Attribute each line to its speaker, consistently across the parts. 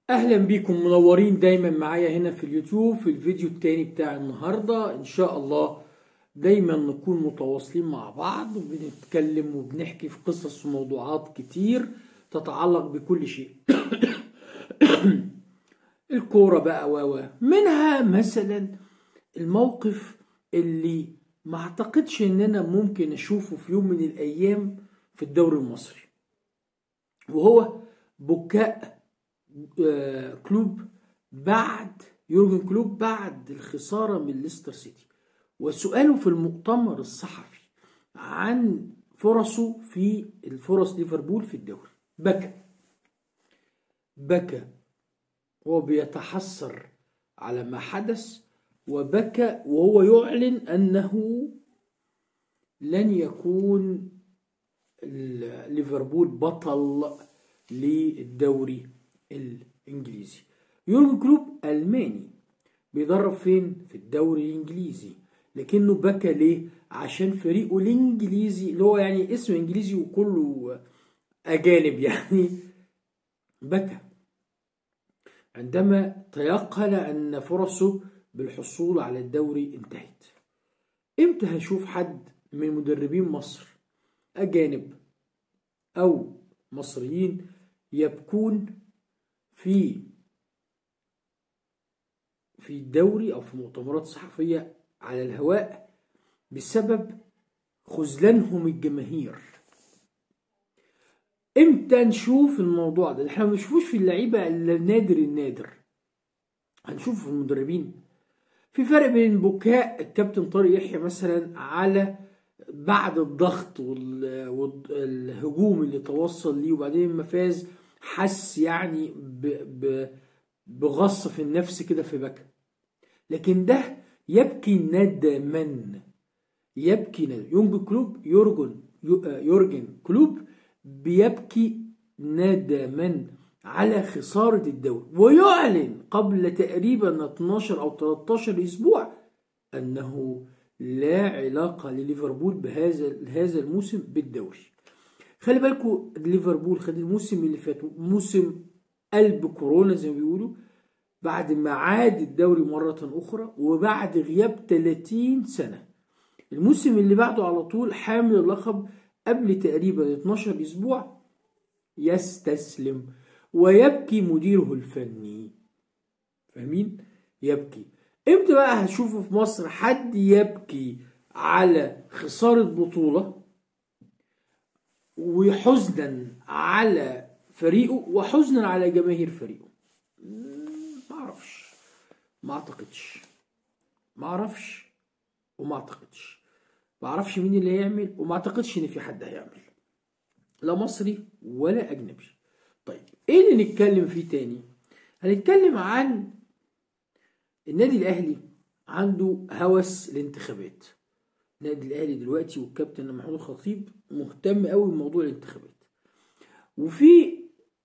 Speaker 1: اهلا بيكم منورين دايما معايا هنا في اليوتيوب في الفيديو التاني بتاع النهارده ان شاء الله دايما نكون متواصلين مع بعض وبنتكلم وبنحكي في قصص وموضوعات كتير تتعلق بكل شيء الكورة بقى و منها مثلا الموقف اللي ما اعتقدش ان انا ممكن اشوفه في يوم من الايام في الدوري المصري وهو بكاء كلوب بعد يورجن كلوب بعد الخسارة من ليستر سيتي وسؤاله في المؤتمر الصحفي عن فرصه في الفرص ليفربول في الدوري بكى بكى هو بيتحسر على ما حدث وبكى وهو يعلن انه لن يكون ليفربول بطل للدوري الانجليزي يورجن كلوب الماني بيدرب فين في الدوري الانجليزي لكنه بكى ليه عشان فريقه الانجليزي اللي هو يعني اسم انجليزي وكله اجانب يعني بكى عندما تيقن ان فرصه بالحصول على الدوري انتهت امتى هشوف حد من مدربين مصر اجانب او مصريين يبكون في في الدوري او في مؤتمرات صحفيه على الهواء بسبب خذلانهم الجماهير امتى نشوف الموضوع ده احنا ما بنشوفوش في اللعيبه الا نادر النادر هنشوفه في المدربين في فرق بين بكاء الكابتن طارق يحيى مثلا على بعد الضغط والهجوم اللي توصل ليه وبعدين ما فاز حس يعني ب ب بغص في النفس كده في بكى لكن ده يبكي ندما يبكي ندما يورجن كلوب يورجن يورجن كلوب بيبكي ندما على خسارة الدوري ويعلن قبل تقريبا 12 أو 13 أسبوع أنه لا علاقة لليفربول بهذا هذا الموسم بالدوري خلي بالكم ليفربول خد الموسم اللي فات موسم قلب كورونا زي ما بيقولوا بعد ما عاد الدوري مرة أخرى وبعد غياب 30 سنة الموسم اللي بعده على طول حامل اللقب قبل تقريبا 12 أسبوع يستسلم ويبكي مديره الفني فاهمين؟ يبكي امتى بقى هتشوفوا في مصر حد يبكي على خسارة بطولة وحزنا على فريقه وحزنا على جماهير فريقه ما اعرفش ما اعتقدش ما اعرفش وما اعتقدش ما اعرفش مين اللي هيعمل وما اعتقدش ان في حد هيعمل لا مصري ولا اجنبي طيب ايه اللي نتكلم فيه تاني هنتكلم عن النادي الاهلي عنده هوس الانتخابات النادي الاهلي دلوقتي والكابتن محمود الخطيب مهتم قوي بموضوع الانتخابات وفي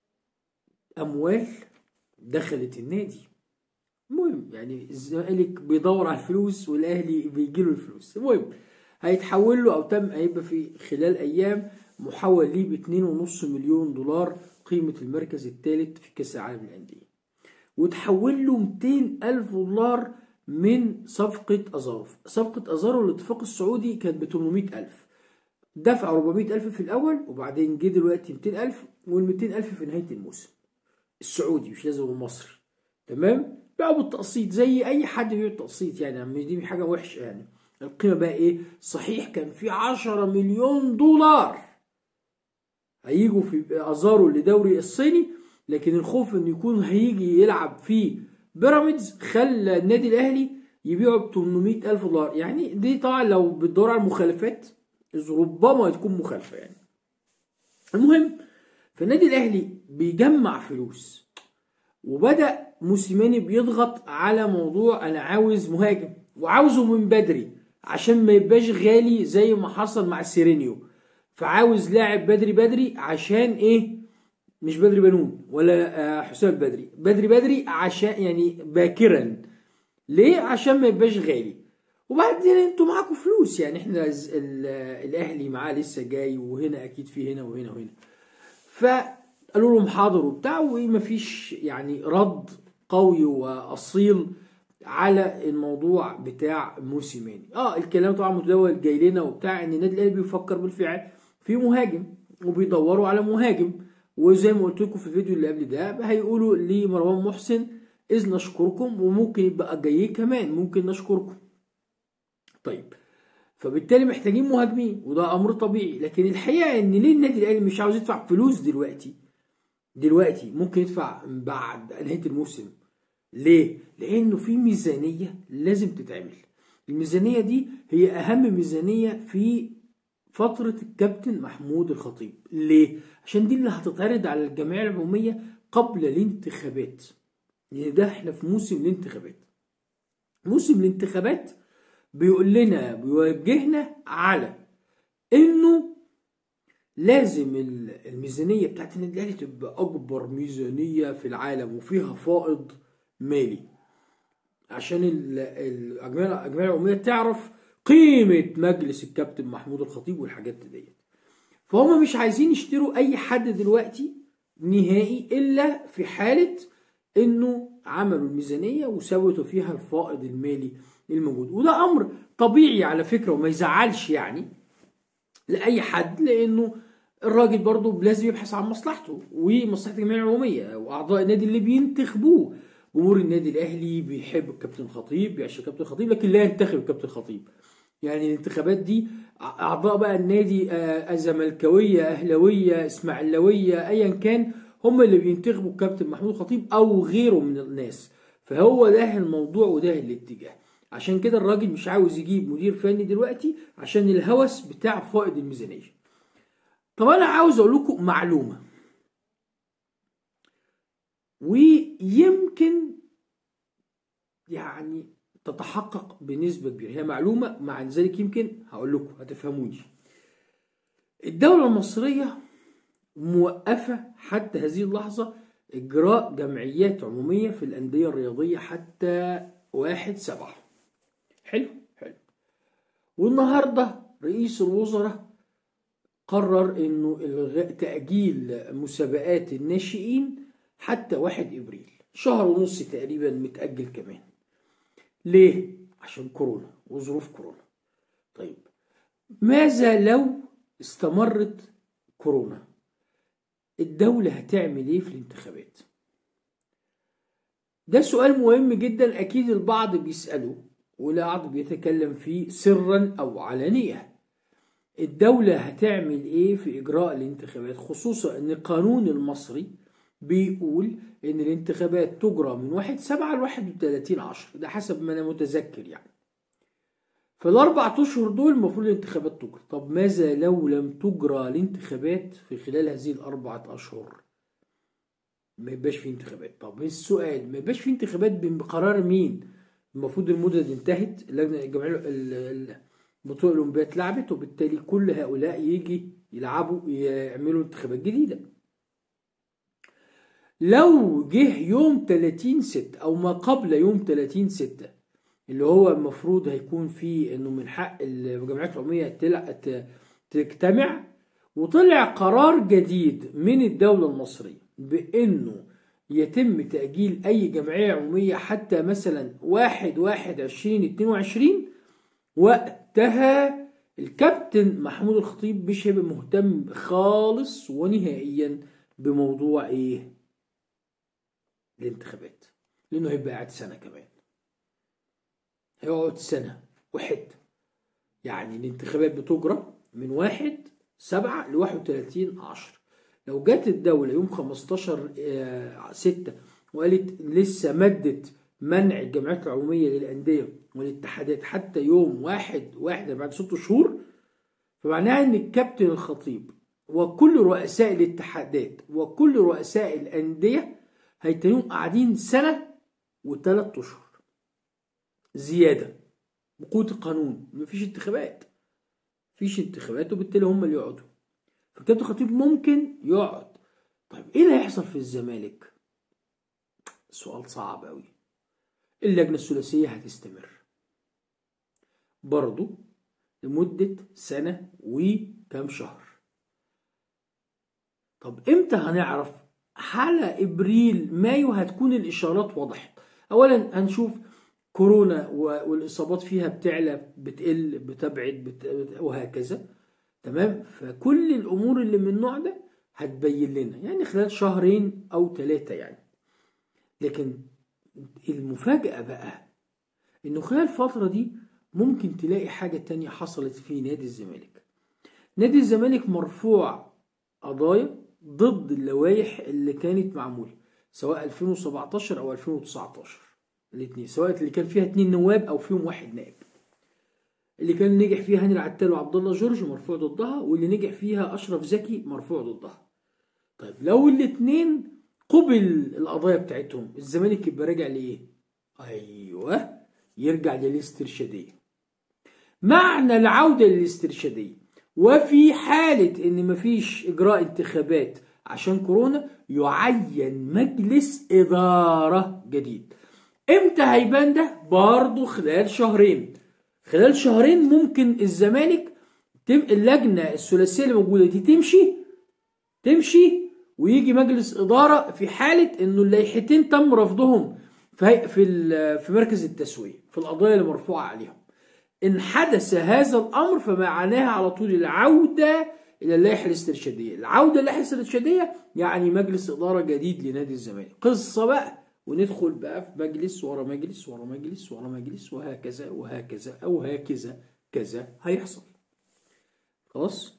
Speaker 1: اموال دخلت النادي المهم يعني الزمالك بيدور على الفلوس والاهلي بيجيله الفلوس المهم هيتحول له او تم هيبقى في خلال ايام محول ليه ب 2.5 مليون دولار قيمه المركز الثالث في كاس العالم للانديه وتحول له 200 ألف دولار من صفقة أزارو صفقة أزارو الاتفاق السعودي كانت ب 800 ألف دفع 400 ألف في الأول وبعدين جه دلوقتي 200 ألف وال 200 ألف في نهاية الموسم السعودي مش لازم المصري تمام باعوا بالتقسيط زي أي حد بيبيع بالتقسيط يعني مش دي حاجة وحشة يعني القيمة بقى إيه صحيح كان في 10 مليون دولار هيجوا في أزارو لدوري الصيني لكن الخوف انه يكون هيجي يلعب في بيراميدز خلى النادي الاهلي يبيعه ب 800 الف دولار يعني دي طبعا لو بتدور على المخالفات ربما تكون مخالفه يعني المهم فالنادي الاهلي بيجمع فلوس وبدا موسيماني بيضغط على موضوع انا عاوز مهاجم وعاوزه من بدري عشان ما يبقاش غالي زي ما حصل مع سيرينيو فعاوز لاعب بدري بدري عشان ايه مش بدري بنون ولا حسام بدري بدري بدري عشان يعني باكرا ليه عشان ما يبقاش غالي وبعدين انتوا معاكم فلوس يعني احنا الاهلي معاه لسه جاي وهنا اكيد في هنا وهنا وهنا ف قالوا لهم حاضر وبتاع ومفيش يعني رد قوي واصيل على الموضوع بتاع موسيماني اه الكلام طبعا متداول جاي لنا وبتاع ان النادي الاهلي بيفكر بالفعل في مهاجم وبيدوروا على مهاجم وزي ما قلت لكم في الفيديو اللي قبل ده هيقولوا لمروان محسن اذ نشكركم وممكن يبقى جاي كمان ممكن نشكركم طيب فبالتالي محتاجين مهاجمين وده امر طبيعي لكن الحقيقه ان ليه النادي الاهلي مش عاوز يدفع فلوس دلوقتي دلوقتي ممكن يدفع بعد نهايه الموسم ليه لانه في ميزانيه لازم تتعمل الميزانيه دي هي اهم ميزانيه في فتره الكابتن محمود الخطيب ليه عشان دي اللي هتتعرض على الجمعيه العموميه قبل الانتخابات لان ده احنا في موسم الانتخابات موسم الانتخابات بيقول لنا بيوجهنا على انه لازم الميزانيه بتاعت النادي الاهلي تبقى اكبر ميزانيه في العالم وفيها فائض مالي عشان الاجمال العموميه تعرف قيمه مجلس الكابتن محمود الخطيب والحاجات ديت فهم مش عايزين يشتروا اي حد دلوقتي نهائي الا في حاله انه عملوا الميزانيه وثبتوا فيها الفائض المالي الموجود وده امر طبيعي على فكره وما يزعلش يعني لاي حد لانه الراجل برضه لازم يبحث عن مصلحته ومصلحه الجمعيه العموميه واعضاء النادي اللي بينتخبوه جمهور النادي الاهلي بيحب الكابتن خطيب بيعشق الكابتن خطيب لكن لا ينتخب الكابتن خطيب يعني الانتخابات دي اعضاء بقى النادي زملكاويه اهلاويه اسماعيلاويه ايا كان هم اللي بينتخبوا الكابتن محمود خطيب او غيره من الناس فهو ده الموضوع وده الاتجاه عشان كده الراجل مش عاوز يجيب مدير فني دلوقتي عشان الهوس بتاع فائض الميزانيه طب انا عاوز اقول لكم معلومه ويمكن يعني تتحقق بنسبة كبيرة هي معلومة مع ذلك يمكن هقول لكم هتفهموني الدولة المصرية موقفة حتى هذه اللحظة إجراء جمعيات عمومية في الأندية الرياضية حتى واحد سبعة حلو حلو والنهاردة رئيس الوزراء قرر انه تأجيل مسابقات الناشئين حتى واحد ابريل شهر ونص تقريبا متأجل كمان ليه؟ عشان كورونا وظروف كورونا طيب ماذا لو استمرت كورونا الدولة هتعمل ايه في الانتخابات ده سؤال مهم جدا اكيد البعض بيسأله والبعض بيتكلم فيه سرا او علانية الدولة هتعمل ايه في اجراء الانتخابات خصوصا ان القانون المصري بيقول ان الانتخابات تجرى من واحد سبعة لواحد وتلاتين عشر ده حسب ما انا متذكر يعني فالاربع اشهر دول المفروض الانتخابات تجرى طب ماذا لو لم تجرى الانتخابات في خلال هذه الاربعة اشهر ما يبقاش في انتخابات طب السؤال ما يبقاش في انتخابات بقرار مين المفروض المدة دي انتهت اللجنة الجمعية البطولة الأولمبية اتلعبت وبالتالي كل هؤلاء يجي يلعبوا يعملوا انتخابات جديدة لو جه يوم 30 6 او ما قبل يوم 30 6 اللي هو المفروض هيكون فيه انه من حق الجمعيات العموميه تجتمع وطلع قرار جديد من الدوله المصريه بانه يتم تأجيل أي جمعية عمومية حتى مثلا واحد واحد عشرين اتنين وعشرين وقتها الكابتن محمود الخطيب مش هيبقى مهتم خالص ونهائيا بموضوع ايه الانتخابات لانه هيبقى قاعد سنه كمان هيقعد سنه وحده يعني الانتخابات بتجرى من واحد سبعة لواحد وتلاتين عشر لو جت الدولة يوم خمستاشر ستة وقالت لسه مدت منع الجمعيات العمومية للأندية والاتحادات حتى يوم واحد واحد بعد ست شهور فمعناها إن الكابتن الخطيب وكل رؤساء الاتحادات وكل رؤساء الأندية هيتلاقيهم قاعدين سنة وثلاث أشهر زيادة بقوة القانون مفيش انتخابات مفيش انتخابات وبالتالي هم اللي يقعدوا فالكابتن الخطيب ممكن يقعد طيب ايه اللي هيحصل في الزمالك سؤال صعب قوي اللجنة الثلاثية هتستمر برضو لمدة سنة وكام شهر طب امتى هنعرف على ابريل مايو هتكون الاشارات وضحت اولا هنشوف كورونا والاصابات فيها بتعلى بتقل بتبعد بت... وهكذا تمام فكل الامور اللي من النوع ده هتبين لنا يعني خلال شهرين او ثلاثه يعني لكن المفاجاه بقى انه خلال الفتره دي ممكن تلاقي حاجه تانية حصلت في نادي الزمالك نادي الزمالك مرفوع قضايا ضد اللوائح اللي كانت معموله سواء 2017 او 2019 الاثنين سواء اللي كان فيها اثنين نواب او فيهم واحد نائب اللي كان نجح فيها هاني العتال وعبد الله جورج مرفوع ضدها واللي نجح فيها اشرف زكي مرفوع ضدها طيب لو الاثنين قبل القضايا بتاعتهم الزمالك يبقى راجع لايه ايوه يرجع للاسترشاديه معنى العوده للاسترشاديه وفي حالة إن مفيش إجراء انتخابات عشان كورونا يعين مجلس إدارة جديد إمتى هيبان ده؟ برضه خلال شهرين خلال شهرين ممكن الزمالك تم اللجنة الثلاثية اللي موجودة دي تمشي تمشي ويجي مجلس إدارة في حالة إنه اللائحتين تم رفضهم في في في مركز التسوية في القضايا اللي مرفوعة عليهم إن حدث هذا الأمر فمعناها على طول العودة إلى اللائحة الاسترشادية العودة للائحة الاسترشادية يعني مجلس إدارة جديد لنادي الزمالك قصة بقى وندخل بقى في مجلس ورا مجلس ورا مجلس ورا مجلس وهكذا وهكذا أو هكذا كذا هيحصل خلاص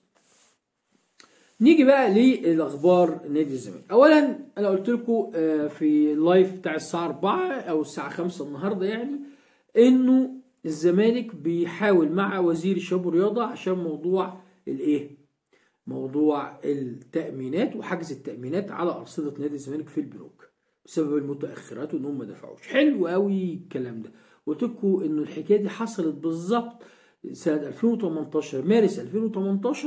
Speaker 1: نيجي بقى للاخبار نادي الزمالك اولا انا قلت لكم في اللايف بتاع الساعه 4 او الساعه 5 النهارده يعني انه الزمالك بيحاول مع وزير الشباب والرياضه عشان موضوع الايه موضوع التامينات وحجز التامينات على ارصده نادي الزمالك في البنوك بسبب المتاخرات وانهم ما دفعوش حلو قوي الكلام ده قلت لكم انه الحكايه دي حصلت بالظبط سنه 2018 مارس 2018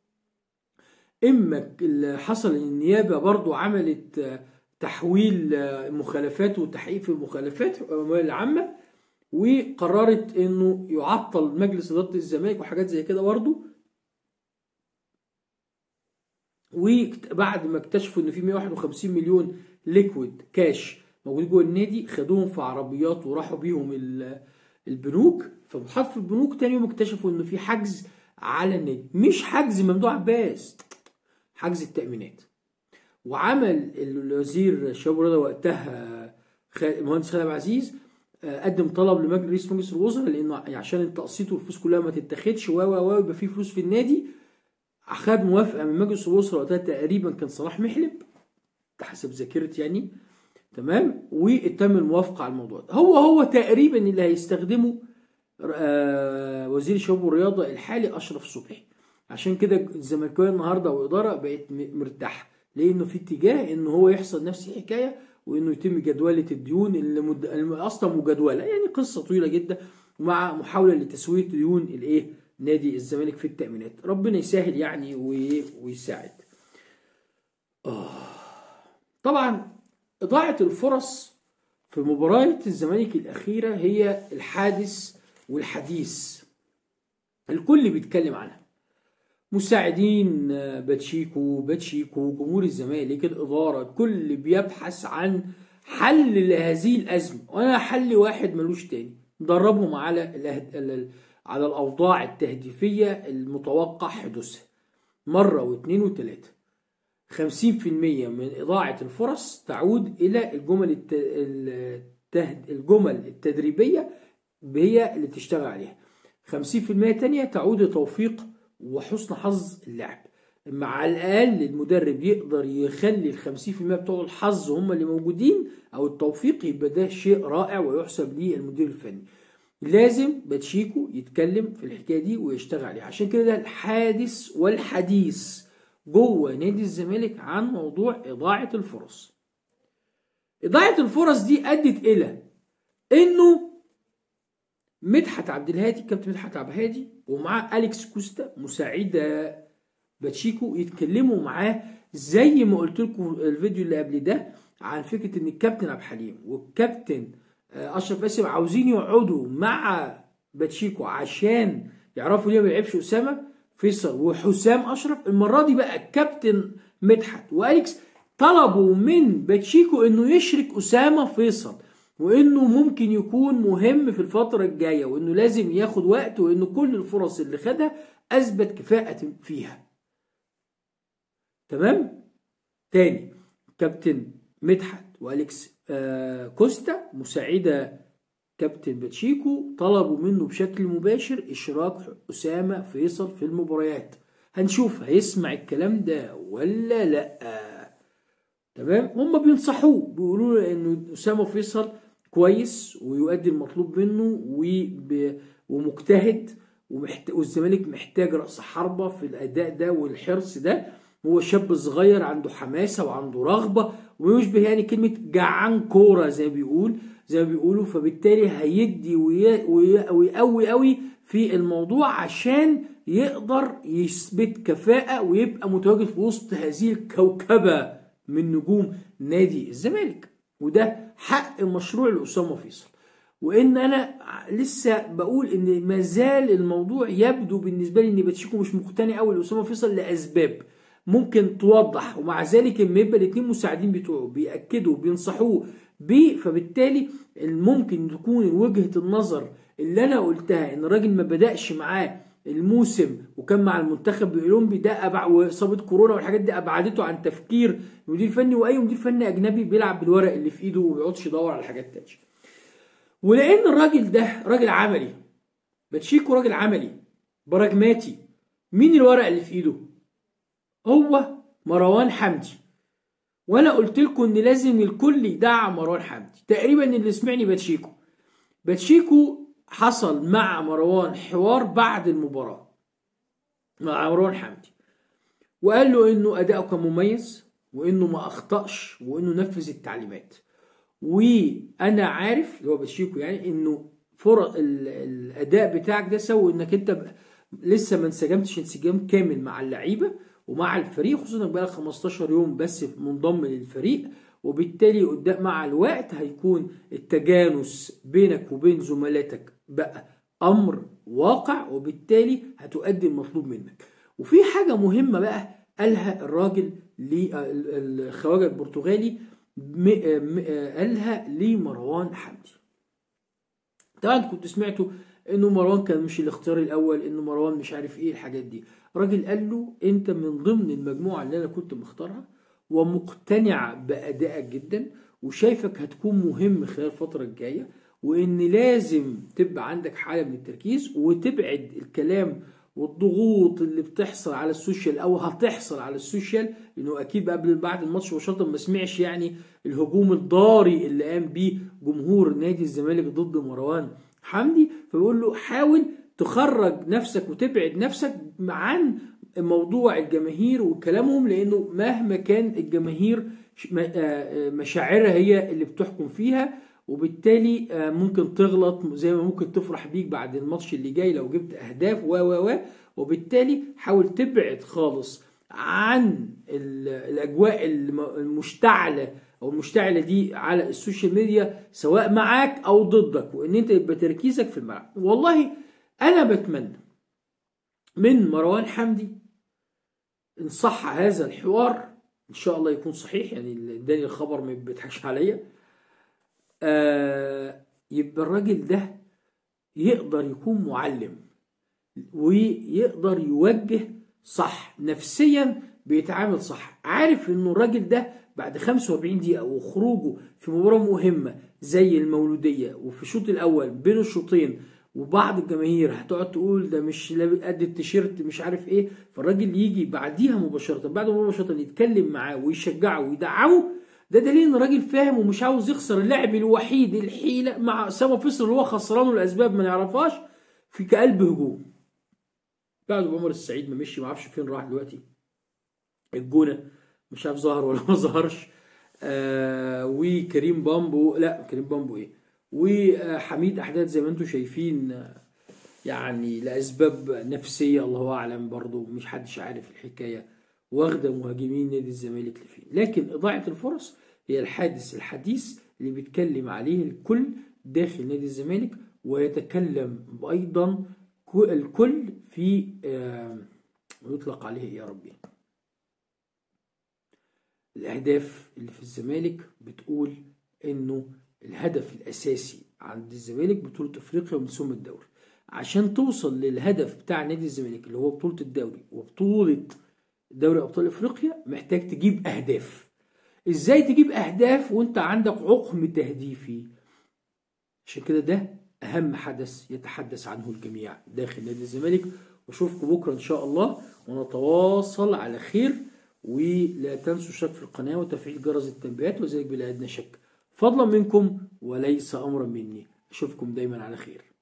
Speaker 1: اما حصل النيابه برضو عملت تحويل مخالفات وتحقيق في المخالفات العامه وقررت انه يعطل مجلس اداره الزمالك وحاجات زي كده برضه وبعد ما اكتشفوا ان في 151 مليون ليكويد كاش موجود جوه النادي خدوهم في عربيات وراحوا بيهم البنوك فبتحط في البنوك تاني يوم اكتشفوا انه في حجز على النادي مش حجز ممدوح عباس حجز التامينات وعمل الوزير الشباب والرياضه وقتها المهندس خالد عزيز قدم طلب لمجلس مجلس الوزراء لانه عشان التقسيط والفلوس كلها ما تتاخدش و و و يبقى في فلوس في النادي خد موافقه من مجلس الوزراء وقتها تقريبا كان صلاح محلب حسب ذاكرتي يعني تمام وتم الموافقه على الموضوع ده هو هو تقريبا اللي هيستخدمه وزير الشباب والرياضه الحالي اشرف صبحي عشان كده الزملكاويه النهارده والاداره بقت مرتاحه لانه في اتجاه ان هو يحصل نفس الحكايه وانه يتم جدوله الديون اللي مد... اصلا مجدوله يعني قصه طويله جدا مع محاوله لتسويه ديون الايه نادي الزمالك في التامينات ربنا يسهل يعني وي... ويساعد آه. طبعا اضاعه الفرص في مباراه الزمالك الاخيره هي الحادث والحديث الكل بيتكلم عنها مساعدين باتشيكو باتشيكو جمهور الزمالك الإدارة الكل بيبحث عن حل لهذه الأزمة وأنا حل واحد ملوش تاني دربهم على الأهد... على الأوضاع التهديفية المتوقع حدوثها مرة واثنين وثلاثة خمسين في المية من إضاعة الفرص تعود إلى الجمل الت... التهد... الجمل التدريبية هي اللي تشتغل عليها خمسين في المية تانية تعود لتوفيق وحسن حظ اللاعب مع الاقل المدرب يقدر يخلي ال 50% بتوع الحظ هم اللي موجودين او التوفيق يبقى ده شيء رائع ويحسب للمدير الفني لازم باتشيكو يتكلم في الحكايه دي ويشتغل عليها عشان كده ده الحادث والحديث جوه نادي الزمالك عن موضوع اضاعه الفرص اضاعه الفرص دي ادت الى انه مدحت عبد الهادي كابتن مدحت عبد الهادي ومعاه اليكس كوستا مساعده باتشيكو يتكلموا معاه زي ما قلت لكم الفيديو اللي قبل ده عن فكره ان الكابتن عبد الحليم والكابتن اشرف قاسم عاوزين يقعدوا مع باتشيكو عشان يعرفوا ليه ما يلعبش اسامه فيصل وحسام اشرف المره دي بقى الكابتن مدحت واليكس طلبوا من باتشيكو انه يشرك اسامه فيصل وانه ممكن يكون مهم في الفتره الجايه وانه لازم ياخد وقت وانه كل الفرص اللي خدها اثبت كفاءه فيها تمام تاني كابتن مدحت واليكس آه كوستا مساعده كابتن باتشيكو طلبوا منه بشكل مباشر اشراك اسامه فيصل في المباريات هنشوف هيسمع الكلام ده ولا لا تمام هم بينصحوه بيقولوا له انه اسامه فيصل كويس ويؤدي المطلوب منه وب... ومجتهد ومحت... والزمالك محتاج راس حربه في الاداء ده والحرص ده هو شاب صغير عنده حماسه وعنده رغبه ويشبه يعني كلمه جعان كوره زي ما بيقول زي ما بيقولوا فبالتالي هيدي ويقوي قوي في الموضوع عشان يقدر يثبت كفاءة ويبقى متواجد في وسط هذه الكوكبة من نجوم نادي الزمالك وده حق مشروع لأسامة فيصل وان انا لسه بقول ان ما زال الموضوع يبدو بالنسبه لي ان باتشيكو مش مقتنع قوي لاسامه فيصل لاسباب ممكن توضح ومع ذلك لما يبقى الاثنين مساعدين بتوعه بياكدوا بينصحوه بيه فبالتالي ممكن تكون وجهه النظر اللي انا قلتها ان الراجل ما بداش معاه الموسم وكان مع المنتخب الاولمبي ده أبع واصابه كورونا والحاجات دي ابعدته عن تفكير مدير فني واي مدير فني اجنبي بيلعب بالورق اللي في ايده وما بيقعدش يدور على حاجات تانية ولان الراجل ده راجل عملي باتشيكو راجل عملي براجماتي مين الورق اللي في ايده هو مروان حمدي وانا قلت لكم ان لازم الكل يدعم مروان حمدي تقريبا اللي سمعني باتشيكو باتشيكو حصل مع مروان حوار بعد المباراة مع مروان حمدي وقال له انه اداؤه كان مميز وانه ما اخطاش وانه نفذ التعليمات وانا عارف اللي هو بشيكو يعني انه فرق الاداء بتاعك ده سوى انك انت لسه ما انسجمتش انسجام كامل مع اللعيبه ومع الفريق خصوصا انك بقى 15 يوم بس منضم للفريق وبالتالي قدام مع الوقت هيكون التجانس بينك وبين زملاتك بقى امر واقع وبالتالي هتؤدي المطلوب منك وفي حاجه مهمه بقى قالها الراجل الخواجه البرتغالي قالها لمروان حمدي طبعا كنت سمعته انه مروان كان مش الاختيار الاول انه مروان مش عارف ايه الحاجات دي راجل قال له انت من ضمن المجموعه اللي انا كنت مختارها ومقتنع بادائك جدا وشايفك هتكون مهم خلال الفتره الجايه وان لازم تبقى عندك حاله من التركيز وتبعد الكلام والضغوط اللي بتحصل على السوشيال او هتحصل على السوشيال لانه اكيد قبل بعد الماتش مباشره ما سمعش يعني الهجوم الضاري اللي قام بيه جمهور نادي الزمالك ضد مروان حمدي فبيقول له حاول تخرج نفسك وتبعد نفسك عن موضوع الجماهير وكلامهم لانه مهما كان الجماهير مشاعرها هي اللي بتحكم فيها وبالتالي ممكن تغلط زي ما ممكن تفرح بيك بعد الماتش اللي جاي لو جبت اهداف و و و وبالتالي حاول تبعد خالص عن الاجواء المشتعله او المشتعله دي على السوشيال ميديا سواء معاك او ضدك وان انت يبقى تركيزك في الملعب والله انا بتمنى من مروان حمدي ان صح هذا الحوار ان شاء الله يكون صحيح يعني اداني الخبر ما بيضحكش عليا آه يبقى الراجل ده يقدر يكون معلم ويقدر يوجه صح نفسيا بيتعامل صح عارف انه الراجل ده بعد 45 دقيقة وخروجه في مباراة مهمة زي المولودية وفي الشوط الأول بين الشوطين وبعض الجماهير هتقعد تقول ده مش قد التيشيرت مش عارف ايه فالراجل يجي بعديها مباشرة بعد مباشرة يتكلم معاه ويشجعه ويدعمه ده دليل ان الراجل فاهم ومش عاوز يخسر اللاعب الوحيد الحيله مع سما فيصل اللي هو خسرانه لاسباب ما نعرفهاش في كقلب هجوم بعد عمر السعيد ما مشي ما اعرفش فين راح دلوقتي الجونه مش عارف ظهر ولا ما ظهرش آه وكريم بامبو لا كريم بامبو ايه وحميد احداد زي ما انتم شايفين يعني لاسباب نفسيه الله اعلم برضه مش حدش عارف الحكايه واخده مهاجمين نادي الزمالك لفين لكن اضاعه الفرص هي الحادث الحديث اللي بيتكلم عليه الكل داخل نادي الزمالك ويتكلم ايضا الكل في يطلق عليه يا ربي الاهداف اللي في الزمالك بتقول انه الهدف الاساسي عند الزمالك بطولة افريقيا ومن ثم الدوري عشان توصل للهدف بتاع نادي الزمالك اللي هو بطولة الدوري وبطولة دوري ابطال افريقيا محتاج تجيب اهداف ازاي تجيب اهداف وانت عندك عقم تهديفي عشان كده ده اهم حدث يتحدث عنه الجميع داخل نادي الزمالك واشوفكم بكره ان شاء الله ونتواصل على خير ولا تنسوا الشرك في القناه وتفعيل جرس التنبيهات وذلك بلا ادنى شك فضلا منكم وليس امرا مني اشوفكم دايما على خير